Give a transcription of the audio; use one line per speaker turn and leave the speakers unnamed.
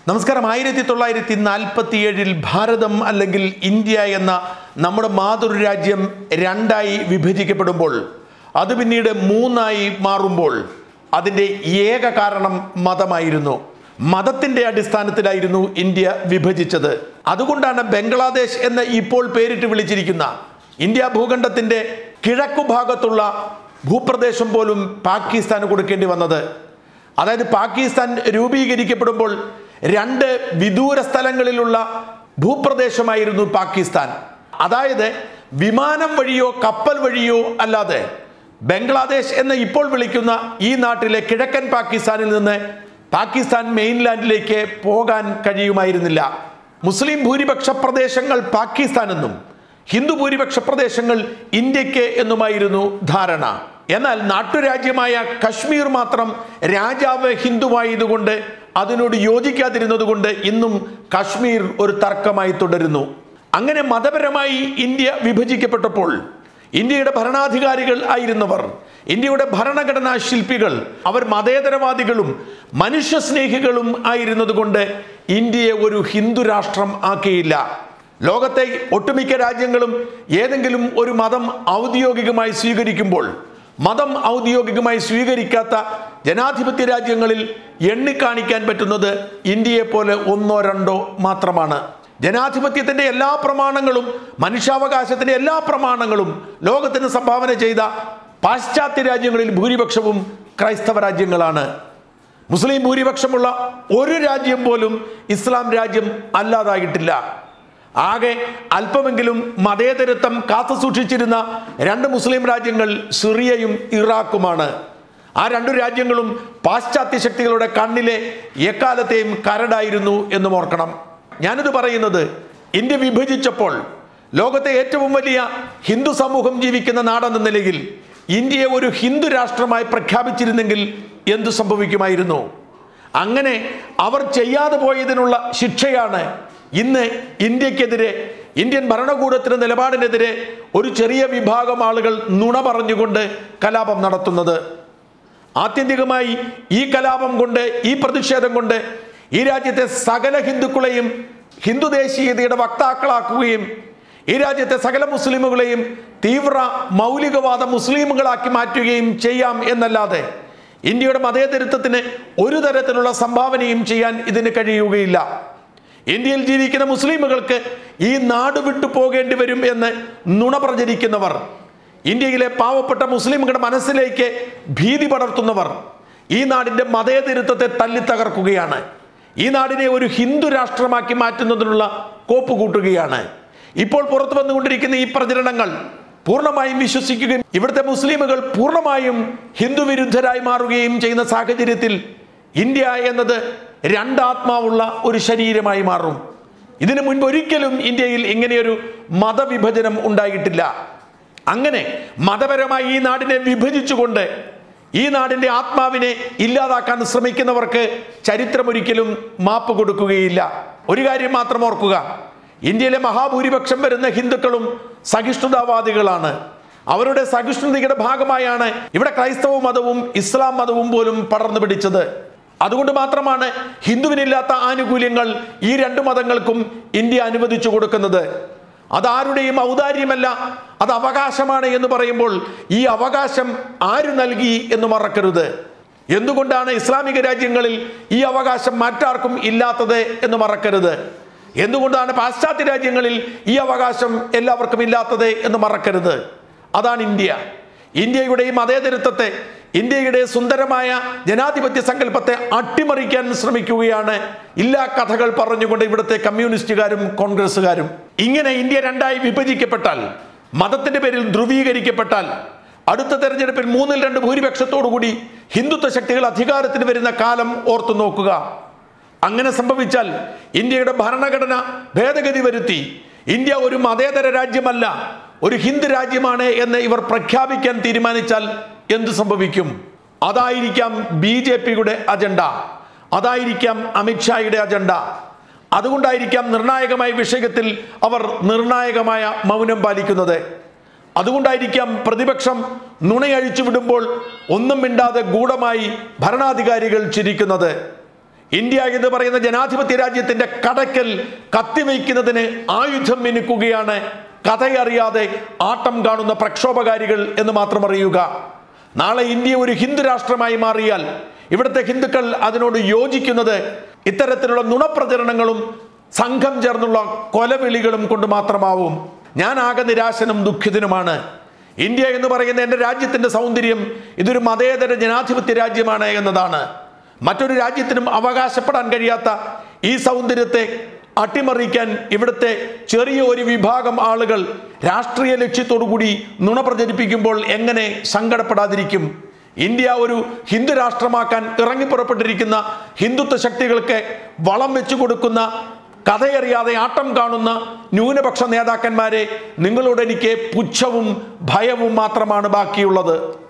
നമസ്കാരം ആയിരത്തി തൊള്ളായിരത്തി നാൽപ്പത്തി ഏഴിൽ ഭാരതം അല്ലെങ്കിൽ ഇന്ത്യ എന്ന നമ്മുടെ മാതൃരാജ്യം രണ്ടായി വിഭജിക്കപ്പെടുമ്പോൾ അത് പിന്നീട് മൂന്നായി മാറുമ്പോൾ അതിൻ്റെ ഏക കാരണം മതമായിരുന്നു മതത്തിൻ്റെ അടിസ്ഥാനത്തിലായിരുന്നു ഇന്ത്യ വിഭജിച്ചത് അതുകൊണ്ടാണ് ബംഗ്ലാദേശ് എന്ന് ഇപ്പോൾ പേരിട്ട് വിളിച്ചിരിക്കുന്ന ഇന്ത്യ ഭൂഖണ്ഡത്തിൻ്റെ കിഴക്കു ഭാഗത്തുള്ള ഭൂപ്രദേശം പോലും പാകിസ്ഥാന് കൊടുക്കേണ്ടി വന്നത് അതായത് പാകിസ്ഥാൻ രൂപീകരിക്കപ്പെടുമ്പോൾ രണ്ട് വിദൂര സ്ഥലങ്ങളിലുള്ള ഭൂപ്രദേശമായിരുന്നു പാകിസ്ഥാൻ അതായത് വിമാനം വഴിയോ കപ്പൽ വഴിയോ അല്ലാതെ ബംഗ്ലാദേശ് എന്ന് ഇപ്പോൾ വിളിക്കുന്ന ഈ നാട്ടിലെ കിഴക്കൻ പാകിസ്ഥാനിൽ നിന്ന് പാകിസ്ഥാൻ മെയിൻലാൻഡിലേക്ക് പോകാൻ കഴിയുമായിരുന്നില്ല മുസ്ലിം ഭൂരിപക്ഷ പ്രദേശങ്ങൾ പാകിസ്ഥാനെന്നും ഹിന്ദു ഭൂരിപക്ഷ പ്രദേശങ്ങൾ ഇന്ത്യക്ക് എന്നുമായിരുന്നു ധാരണ എന്നാൽ നാട്ടുരാജ്യമായ കശ്മീർ മാത്രം രാജാവ് ഹിന്ദുവായതുകൊണ്ട് അതിനോട് യോജിക്കാതിരുന്നത് കൊണ്ട് ഇന്നും കശ്മീർ ഒരു തർക്കമായി തുടരുന്നു അങ്ങനെ മതപരമായി ഇന്ത്യ വിഭജിക്കപ്പെട്ടപ്പോൾ ഇന്ത്യയുടെ ഭരണാധികാരികൾ ആയിരുന്നവർ ഇന്ത്യയുടെ ഭരണഘടനാ ശില്പികൾ അവർ മതേതരവാദികളും മനുഷ്യസ്നേഹികളും ആയിരുന്നതുകൊണ്ട് ഇന്ത്യയെ ഒരു ഹിന്ദു രാഷ്ട്രം ആക്കിയില്ല ലോകത്തെ ഒട്ടുമിക്ക രാജ്യങ്ങളും ഏതെങ്കിലും ഒരു മതം ഔദ്യോഗികമായി സ്വീകരിക്കുമ്പോൾ മതം ഔദ്യോഗികമായി സ്വീകരിക്കാത്ത ജനാധിപത്യ രാജ്യങ്ങളിൽ എണ്ണിക്കാണിക്കാൻ പറ്റുന്നത് ഇന്ത്യയെ പോലെ ഒന്നോ രണ്ടോ മാത്രമാണ് ജനാധിപത്യത്തിന്റെ എല്ലാ പ്രമാണങ്ങളും മനുഷ്യാവകാശത്തിന്റെ എല്ലാ പ്രമാണങ്ങളും ലോകത്തിന് സംഭാവന ചെയ്ത പാശ്ചാത്യ രാജ്യങ്ങളിൽ ഭൂരിപക്ഷവും ക്രൈസ്തവ രാജ്യങ്ങളാണ് മുസ്ലിം ഭൂരിപക്ഷമുള്ള ഒരു രാജ്യം പോലും ഇസ്ലാം രാജ്യം അല്ലാതായിട്ടില്ല ആകെ അല്പമെങ്കിലും മതേതരത്വം കാത്തു സൂക്ഷിച്ചിരുന്ന രണ്ട് മുസ്ലിം രാജ്യങ്ങൾ സിറിയയും ഇറാഖുമാണ് ആ രണ്ടു രാജ്യങ്ങളും പാശ്ചാത്യ ശക്തികളുടെ കണ്ണിലെ എക്കാലത്തെയും കരടായിരുന്നു എന്നും ഓർക്കണം ഞാനിത് പറയുന്നത് ഇന്ത്യ വിഭജിച്ചപ്പോൾ ലോകത്തെ ഏറ്റവും വലിയ ഹിന്ദു സമൂഹം ജീവിക്കുന്ന നാടെന്ന നിലയിൽ ഇന്ത്യയെ ഒരു ഹിന്ദു രാഷ്ട്രമായി പ്രഖ്യാപിച്ചിരുന്നെങ്കിൽ എന്തു സംഭവിക്കുമായിരുന്നു അങ്ങനെ അവർ ചെയ്യാതെ പോയതിനുള്ള ശിക്ഷയാണ് ഇന്ന് ഇന്ത്യക്കെതിരെ ഇന്ത്യൻ ഭരണകൂടത്തിന്റെ നിലപാടിനെതിരെ ഒരു ചെറിയ വിഭാഗം ആളുകൾ നുണ പറഞ്ഞുകൊണ്ട് കലാപം നടത്തുന്നത് ആത്യന്തികമായി ഈ കലാപം കൊണ്ട് ഈ പ്രതിഷേധം കൊണ്ട് ഈ രാജ്യത്തെ സകല ഹിന്ദുക്കളെയും ഹിന്ദു ദേശീയതയുടെ വക്താക്കളാക്കുകയും ഈ രാജ്യത്തെ സകല മുസ്ലിമുകളെയും തീവ്ര മൗലികവാദ മുസ്ലിമുകളാക്കി മാറ്റുകയും ചെയ്യാം എന്നല്ലാതെ ഇന്ത്യയുടെ മതേതരത്വത്തിന് ഒരു തരത്തിലുള്ള സംഭാവനയും ചെയ്യാൻ ഇതിന് കഴിയുകയില്ല ഇന്ത്യയിൽ ജീവിക്കുന്ന മുസ്ലിമുകൾക്ക് ഈ നാട് വിട്ടു പോകേണ്ടി വരും എന്ന് നുണ പ്രചരിക്കുന്നവർ ഇന്ത്യയിലെ പാവപ്പെട്ട മുസ്ലിമുകളുടെ മനസ്സിലേക്ക് ഭീതി പടർത്തുന്നവർ ഈ നാടിന്റെ മതേതരത്വത്തെ തല്ലി തകർക്കുകയാണ് ഈ നാടിനെ ഒരു ഹിന്ദു രാഷ്ട്രമാക്കി മാറ്റുന്നതിനുള്ള കോപ്പ് കൂട്ടുകയാണ് ഇപ്പോൾ പുറത്തു വന്നുകൊണ്ടിരിക്കുന്ന ഈ പ്രചരണങ്ങൾ പൂർണ്ണമായും വിശ്വസിക്കുകയും ഇവിടുത്തെ മുസ്ലിമുകൾ പൂർണ്ണമായും ഹിന്ദു വിരുദ്ധരായി മാറുകയും ചെയ്യുന്ന സാഹചര്യത്തിൽ ഇന്ത്യ എന്നത് രണ്ടാത്മാവുള്ള ഒരു ശരീരമായി മാറും ഇതിനു മുൻപ് ഒരിക്കലും ഇന്ത്യയിൽ ഇങ്ങനെയൊരു മതവിഭജനം ഉണ്ടായിട്ടില്ല അങ്ങനെ മതപരമായി ഈ നാടിനെ വിഭജിച്ചുകൊണ്ട് ഈ നാടിന്റെ ആത്മാവിനെ ഇല്ലാതാക്കാൻ ശ്രമിക്കുന്നവർക്ക് ചരിത്രമൊരിക്കലും മാപ്പ് കൊടുക്കുകയില്ല ഒരു കാര്യം മാത്രം ഓർക്കുക ഇന്ത്യയിലെ മഹാഭൂരിപക്ഷം വരുന്ന ഹിന്ദുക്കളും സഹിഷ്ണുതാവാദികളാണ് അവരുടെ സഹിഷ്ണുതയുടെ ഭാഗമായാണ് ഇവിടെ ക്രൈസ്തവ മതവും ഇസ്ലാം മതവും പോലും പടർന്നു പിടിച്ചത് അതുകൊണ്ട് മാത്രമാണ് ഹിന്ദുവിനില്ലാത്ത ആനുകൂല്യങ്ങൾ ഈ രണ്ട് മതങ്ങൾക്കും ഇന്ത്യ അനുവദിച്ചു കൊടുക്കുന്നത് അതാരുടെയും ഔദാര്യമല്ല അത് അവകാശമാണ് എന്ന് പറയുമ്പോൾ ഈ അവകാശം ആര് നൽകി എന്ന് മറക്കരുത് എന്തുകൊണ്ടാണ് ഇസ്ലാമിക രാജ്യങ്ങളിൽ ഈ അവകാശം മറ്റാർക്കും ഇല്ലാത്തത് എന്ന് മറക്കരുത് എന്തുകൊണ്ടാണ് പാശ്ചാത്യ രാജ്യങ്ങളിൽ ഈ അവകാശം എല്ലാവർക്കും ഇല്ലാത്തത് എന്ന് മറക്കരുത് അതാണ് ഇന്ത്യ ഇന്ത്യയുടെ ഈ മതേതരത്വത്തെ ഇന്ത്യയുടെ സുന്ദരമായ ജനാധിപത്യ സങ്കല്പത്തെ അട്ടിമറിക്കാൻ ശ്രമിക്കുകയാണ് ഇല്ലാ കഥകൾ പറഞ്ഞുകൊണ്ട് ഇവിടുത്തെ കമ്മ്യൂണിസ്റ്റുകാരും കോൺഗ്രസ്സുകാരും ഇങ്ങനെ ഇന്ത്യ രണ്ടായി വിഭജിക്കപ്പെട്ടാൽ മതത്തിന്റെ പേരിൽ ധ്രുവീകരിക്കപ്പെട്ടാൽ അടുത്ത തെരഞ്ഞെടുപ്പിൽ മൂന്നിൽ രണ്ട് ഭൂരിപക്ഷത്തോടുകൂടി ഹിന്ദുത്വ ശക്തികൾ അധികാരത്തിന് വരുന്ന കാലം ഓർത്തു നോക്കുക അങ്ങനെ സംഭവിച്ചാൽ ഇന്ത്യയുടെ ഭരണഘടന ഭേദഗതി വരുത്തി ഇന്ത്യ ഒരു മതേതര രാജ്യമല്ല ഒരു ഹിന്ദു രാജ്യമാണ് എന്ന് ഇവർ പ്രഖ്യാപിക്കാൻ തീരുമാനിച്ചാൽ എന്തു സംഭവിക്കും അതായിരിക്കാം ബി ജെ പിയുടെ അജണ്ട അതായിരിക്കാം അമിത്ഷായുടെ അജണ്ട അതുകൊണ്ടായിരിക്കാം നിർണായകമായ വിഷയത്തിൽ അവർ നിർണായകമായ മൗനം പാലിക്കുന്നത് അതുകൊണ്ടായിരിക്കാം പ്രതിപക്ഷം നുണയഴിച്ചു വിടുമ്പോൾ ഒന്നും മിണ്ടാതെ ഗൂഢമായി ഭരണാധികാരികൾ ചിരിക്കുന്നത് ഇന്ത്യ എന്ന് പറയുന്ന ജനാധിപത്യ രാജ്യത്തിന്റെ കടക്കൽ കത്തിവയ്ക്കുന്നതിന് ആയുധം മിനുക്കുകയാണ് കഥയറിയാതെ ആട്ടം കാണുന്ന പ്രക്ഷോഭകാരികൾ എന്ന് മാത്രം അറിയുക നാളെ ഇന്ത്യ ഒരു ഹിന്ദു രാഷ്ട്രമായി മാറിയാൽ ഇവിടുത്തെ ഹിന്ദുക്കൾ അതിനോട് യോജിക്കുന്നത് ഇത്തരത്തിലുള്ള നുണപ്രചരണങ്ങളും സംഘം ചേർന്നുള്ള കൊലവിളികളും കൊണ്ട് മാത്രമാവും ഞാൻ ആകെ നിരാശനും ദുഃഖിതനുമാണ് ഇന്ത്യ എന്ന് പറയുന്ന എൻ്റെ രാജ്യത്തിൻ്റെ സൗന്ദര്യം ഇതൊരു മതേതര ജനാധിപത്യ രാജ്യമാണ് എന്നതാണ് മറ്റൊരു രാജ്യത്തിനും അവകാശപ്പെടാൻ കഴിയാത്ത ഈ സൗന്ദര്യത്തെ അട്ടിമറിക്കാൻ ഇവിടുത്തെ ചെറിയ ഒരു വിഭാഗം ആളുകൾ രാഷ്ട്രീയ ലക്ഷ്യത്തോടുകൂടി നുണ പ്രചരിപ്പിക്കുമ്പോൾ എങ്ങനെ സങ്കടപ്പെടാതിരിക്കും ഇന്ത്യ ഒരു ഹിന്ദു രാഷ്ട്രമാക്കാൻ ഇറങ്ങിപ്പുറപ്പെട്ടിരിക്കുന്ന ഹിന്ദുത്വ ശക്തികൾക്ക് വളം വെച്ചു കൊടുക്കുന്ന കഥയറിയാതെ ആട്ടം കാണുന്ന ന്യൂനപക്ഷ നേതാക്കന്മാരെ നിങ്ങളോട് എനിക്ക് പുച്ഛവും ഭയവും മാത്രമാണ് ബാക്കിയുള്ളത്